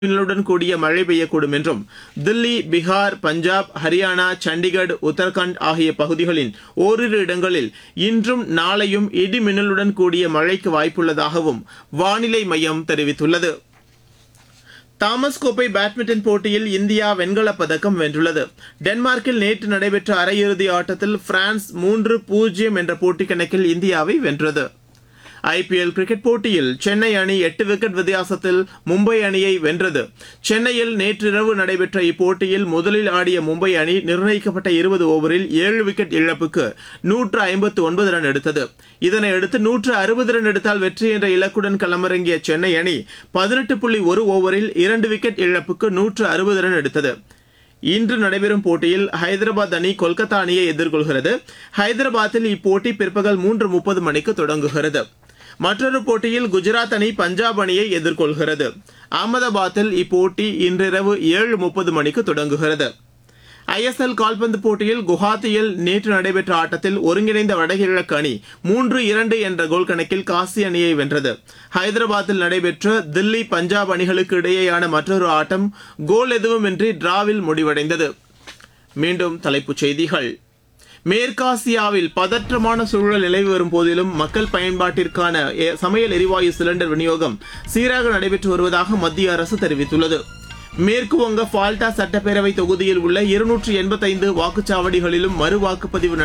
மின்னலுடன் கூடிய மழை பெய்யக்கூடும் என்றும் தில்லி பீகார் பஞ்சாப் ஹரியானா சண்டிகர் உத்தரகாண்ட் ஆகிய பகுதிகளின் ஓரிரு இடங்களில் இன்றும் நாளையும் இடி மின்னலுடன் கூடிய மழைக்கு வாய்ப்புள்ளதாகவும் வானிலை மையம் தெரிவித்துள்ளது தாமஸ் கோப்பை பேட்மிண்டன் போட்டியில் இந்தியா வெண்கலப் பதக்கம் வென்றுள்ளது டென்மார்க்கில் நேற்று நடைபெற்ற அரையிறுதி ஆட்டத்தில் பிரான்ஸ் மூன்று பூஜ்ஜியம் என்ற போட்டி கணக்கில் இந்தியாவை வென்றது ஐபிஎல் கிரிக்கெட் போட்டியில் சென்னை அணி எட்டு விக்கெட் வித்தியாசத்தில் மும்பை அணியை வென்றது சென்னையில் நேற்றிரவு நடைபெற்ற இப்போட்டியில் முதலில் ஆடிய மும்பை அணி நிர்ணயிக்கப்பட்ட இருபது ஓவரில் ஏழு விக்கெட் இழப்புக்கு நூற்று ஐம்பத்து ஒன்பது ரன் எடுத்தது இதனையடுத்து நூற்று அறுபது ரன் எடுத்தால் வெற்றி என்ற இலக்குடன் களமிறங்கிய சென்னை அணி பதினெட்டு புள்ளி ஒரு ஓவரில் இரண்டு விக்கெட் இழப்புக்கு நூற்று அறுபது ரன் எடுத்தது இன்று நடைபெறும் போட்டியில் ஹைதராபாத் அணி கொல்கத்தா அணியை எதிர்கொள்கிறது ஹைதராபாத்தில் இப்போட்டி பிற்பகல் மூன்று முப்பது மணிக்கு தொடங்குகிறது மற்றொரு போட்டியில் குஜராத் அணி பஞ்சாப் அணியை எதிர்கொள்கிறது அகமதாபாத்தில் இப்போட்டி இன்றிரவு ஏழு முப்பது மணிக்கு தொடங்குகிறது ஐஎஸ்எல் கால்பந்து போட்டியில் குவஹாத்தியில் நேற்று நடைபெற்ற ஆட்டத்தில் ஒருங்கிணைந்த வடகிழக்கு அணி மூன்று இரண்டு என்ற கோல் கணக்கில் காசி அணியை வென்றது ஹைதராபாத்தில் நடைபெற்ற தில்லி பஞ்சாப் அணிகளுக்கு இடையேயான மற்றொரு ஆட்டம் கோல் எதுவுமின்றி டிராவில் முடிவடைந்தது மீண்டும் தலைப்புச் செய்திகள் மேற்காசியாவில் பதற்றமான சூழல் நிலவி வரும் போதிலும் மக்கள் பயன்பாட்டிற்கான எ- சமையல் எரிவாயு சிலிண்டர் விநியோகம் சீராக நடைபெற்று வருவதாக மத்திய அரசு தெரிவித்துள்ளது மேற்கு வங்க ஃபால்டா சட்டப்பேரவை தொகுதியில் உள்ள இருநூற்று எண்பத்தைந்து வாக்குச்சாவடிகளிலும் மறு வாக்குப்பதிவு